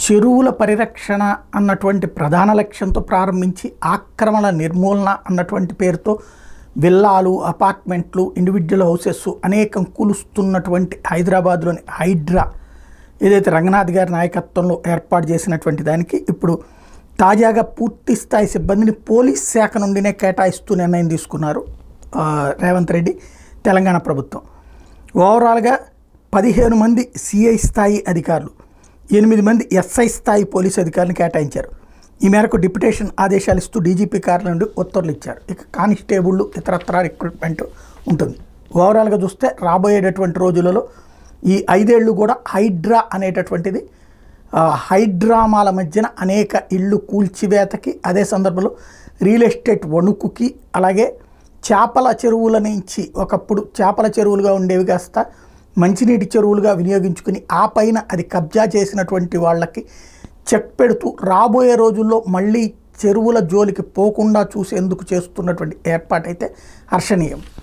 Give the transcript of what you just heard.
చెరువుల పరిరక్షణ అన్నటువంటి ప్రధాన లక్ష్యంతో ప్రారంభించి ఆక్రమణ నిర్మూలన అన్నటువంటి పేరుతో విల్లాలు అపార్ట్మెంట్లు ఇండివిజువల్ హౌసెస్ అనేకం కూలుస్తున్నటువంటి హైదరాబాద్లోని హైడ్రా ఏదైతే రంగనాథ్ గారి నాయకత్వంలో ఏర్పాటు చేసినటువంటి దానికి ఇప్పుడు తాజాగా పూర్తి స్థాయి సిబ్బందిని పోలీస్ శాఖ నుండినే కేటాయిస్తూ నిర్ణయం తీసుకున్నారు ఆ, రేవంత్ రెడ్డి తెలంగాణ ప్రభుత్వం ఓవరాల్గా పదిహేను మంది సిఐ స్థాయి అధికారులు ఎనిమిది మంది ఎస్ఐ స్థాయి పోలీసు అధికారులను కేటాయించారు ఈ మేరకు డిప్యుటేషన్ ఆదేశాలు ఇస్తూ డీజీపీ కార్యాలయం నుండి ఉత్తర్వులు ఇచ్చారు ఇక కానిస్టేబుళ్ళు ఇతరత్ర రిక్రూట్మెంట్ ఉంటుంది ఓవరాల్గా చూస్తే రాబోయేటటువంటి రోజులలో ఈ ఐదేళ్లు కూడా హైడ్రా అనేటటువంటిది ఆ, హైడ్రామాల మధ్యన అనేక ఇళ్ళు కూల్చివేతకి అదే సందర్భంలో రియల్ ఎస్టేట్ వణుకుకి అలాగే చేపల చెరువుల నుంచి ఒకప్పుడు చేపల చెరువులుగా ఉండేవి కాస్త మంచినీటి చెరువులుగా వినియోగించుకుని ఆ పైన అది కబ్జా చేసినటువంటి వాళ్ళకి చెక్ పెడుతూ రాబోయే రోజుల్లో మళ్ళీ చెరువుల జోలికి పోకుండా చూసేందుకు చేస్తున్నటువంటి ఏర్పాటైతే హర్షణీయం